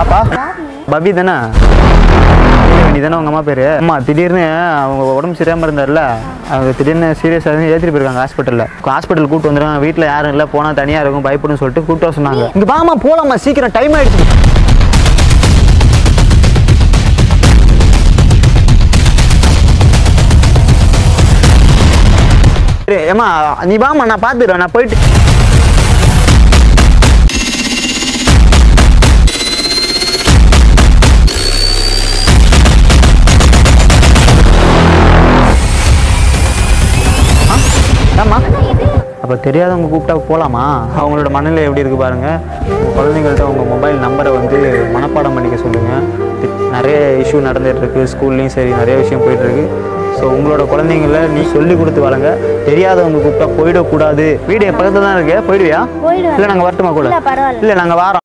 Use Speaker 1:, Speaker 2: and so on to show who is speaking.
Speaker 1: பாப்பா பபி தானே நீ தானே உங்கள் அம்மா பேர் அம்மா திடீர்னு அவங்க உடம்பு சரியாமல் இருந்தார்ல அவங்க திடீர்னு சீரியஸாக ஏற்றிட்டு போயிருக்காங்க ஹாஸ்பிட்டலில் ஹாஸ்பிட்டல் கூட்டு வந்துருக்காங்க வீட்டில் யாரும் இல்லை போனால் தனியாக இருக்கும் பயப்படுன்னு சொல்லிட்டு கூட்டு வர சொன்னாங்க இங்கே வாமா போகலாமா சீக்கிரம் டைம் ஆயிடுச்சு சரி, ஏம்மா நீ வாம்மா நான் பார்த்துக்கிறேன் நான் போயிட்டு ஆமா அப்போ தெரியாதவங்க கூப்பிட்டா போகலாமா அவங்களோட மனநிலை எப்படி இருக்கு பாருங்க உங்க குழந்தைங்கள்ட்ட உங்கள் மொபைல் நம்பரை வந்து மனப்பாடம் பண்ணிக்க சொல்லுங்கள் நிறைய இஷ்யூ நடந்துட்டு இருக்கு ஸ்கூல்லையும் சரி நிறைய விஷயம் போயிட்டு இருக்கு ஸோ உங்களோட குழந்தைங்கள நீ சொல்லி கொடுத்து வளங்க தெரியாதவங்க கூப்பிட்டா போயிடக்கூடாது வீடு என் பக்கத்துல தான் இருக்கு போயிடுவியா
Speaker 2: போயிடுவேன்
Speaker 1: இல்லை நாங்கள் வரட்டுமா கூட
Speaker 2: இல்ல, பரவாயில்ல.
Speaker 1: இல்லை நாங்கள் வாரோம்